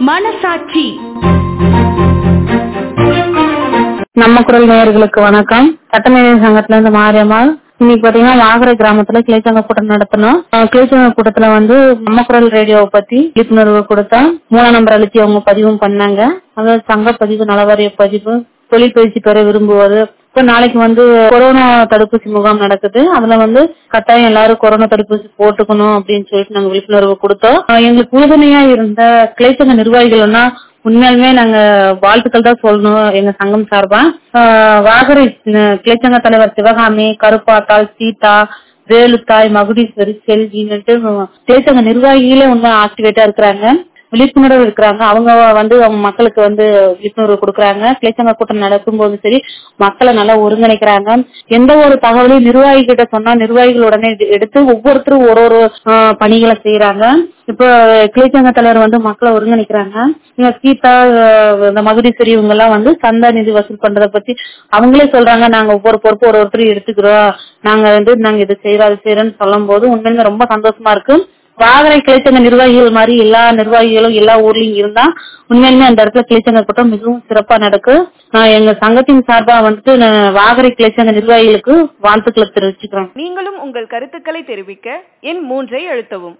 மனசாட்சி நம்ம குரல் நேயர்களுக்கு வணக்கம் சட்டமேதை சங்கத்துல இருந்து மாரியம்மாள் இன்னைக்கு பாத்தீங்கன்னா வாகரை கிராமத்துல கிளைச்சங்க கூட்டம் நடத்தணும் அஹ் கிளைச்சங்க கூட்டத்துல வந்து நம்ம குரல் ரேடியோவை பத்தி விழிப்புணர்வு கொடுத்தா மூணாம் நம்பர் அழுத்தி அவங்க பதிவும் பண்ணாங்க அதாவது சங்க பதிவு நலவாரிய பதிவு தொழில் பயிற்சி பெற விரும்புவது இப்ப நாளைக்கு வந்து கொரோனா தடுப்பூசி முகாம் நடக்குது அதுல வந்து கட்டாயம் எல்லாரும் கொரோனா தடுப்பூசி போட்டுக்கணும் அப்படின்னு சொல்லிட்டு நாங்க விழிப்புணர்வு கொடுத்தோம் அஹ் எங்களுக்கு உறுதுணையா இருந்த கிளைச்சங்க நிர்வாகிகள்னா உண்மையாலுமே நாங்க வாழ்த்துக்கள் தான் சொல்லணும் எங்க சங்கம் சார்பா ஆஹ் வாகரை அஹ் கிளைச்சங்க தலைவர் சிவகாமி கருப்பாத்தாள் சீதா வேலுத்தாய் மகுடீஸ்வரி செல்வின்னுட்டு கிளைச்சங்க நிர்வாகிகளே உண்மை ஆக்டிவேட்டா இருக்கிறாங்க விழிப்புணர்வு இருக்கிறாங்க அவங்க வந்து அவங்க மக்களுக்கு வந்து விழிப்புணர்வு கொடுக்கறாங்க கிளைச்சங்க கூட்டம் நடக்கும் போது சரி மக்களை நல்லா ஒருங்கிணைக்கிறாங்க எந்த ஒரு தகவலையும் நிர்வாகி கிட்ட சொன்னா நிர்வாகிகள் உடனே எடு- எடுத்து ஒவ்வொருத்தரும் ஒரு ஒரு ஆஹ், பணிகளை செய்யறாங்க இப்ப கிளைச்சங்க தலைவர் வந்து மக்களை ஒருங்கிணைக்கிறாங்க இங்க கீதா ஆஹ், இந்த மகுடீஸ்வரி இவங்க எல்லாம் வந்து சந்தா நிதி வசூல் பண்றத பத்தி அவங்களே சொல்றாங்க நாங்க ஒவ்வொரு பொறுப்பு ஒரு ஒருத்தர் எடுத்துக்கிறோம் நாங்க வந்து நாங்க இது செய்யறோம் அது செய்யறோம்னு சொல்லும் போது உண்மையிலுமே ரொம்ப சந்தோஷமா இருக்கு வாகரை கிளைச்சங்க நிர்வாகிகள் மாதிரி எல்லா நிர்வாகிகளும் எல்லா ஊர்லயும் இருந்தா உண்மையிலுமே அந்த இடத்துல கிளைச்சங்க கூட்டம் மிகவும் சிறப்பா நடக்கும் நான் எங்க சங்கத்தின் சார்பா வந்துட்டு நான் வாகரை கிளைச்சங்க நிர்வாகிகளுக்கு வாழ்த்துக்களை தெரிவிச்சுக்கிறேன் நீங்களும் உங்கள் கருத்துக்களை தெரிவிக்க எண் மூன்றை அழுத்தவும்